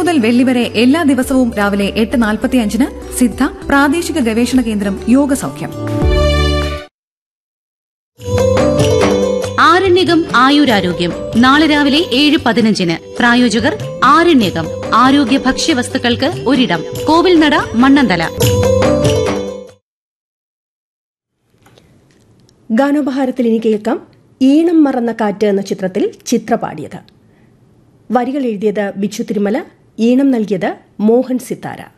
മുതൽ വെള്ളി വരെ എല്ലാ ദിവസവും രാവിലെ എട്ട് നാൽപ്പത്തിയഞ്ചിന് സിദ്ധ പ്രാദേശിക ഗവേഷണ കേന്ദ്രം യോഗ സൗഖ്യം ആരണ്യകം ആയുരാരോഗ്യം നാളെ രാവിലെ ഏഴ് പതിനഞ്ചിന് പ്രായോജകർ ആരണ്യകം ആരോഗ്യ ഭക്ഷ്യവസ്തുക്കൾക്ക് ഒരിടം കോവിൽനട മണ്ണന്തല ഗാനോപഹാരത്തിൽ ഇനി കേൾക്കാം ഈണം മറന്ന കാറ്റ് എന്ന ചിത്രത്തിൽ ചിത്ര പാടിയത് വരികൾ എഴുതിയത് ബിച്ചു തിരുമല ഈണം നൽകിയത് മോഹൻ സിത്താര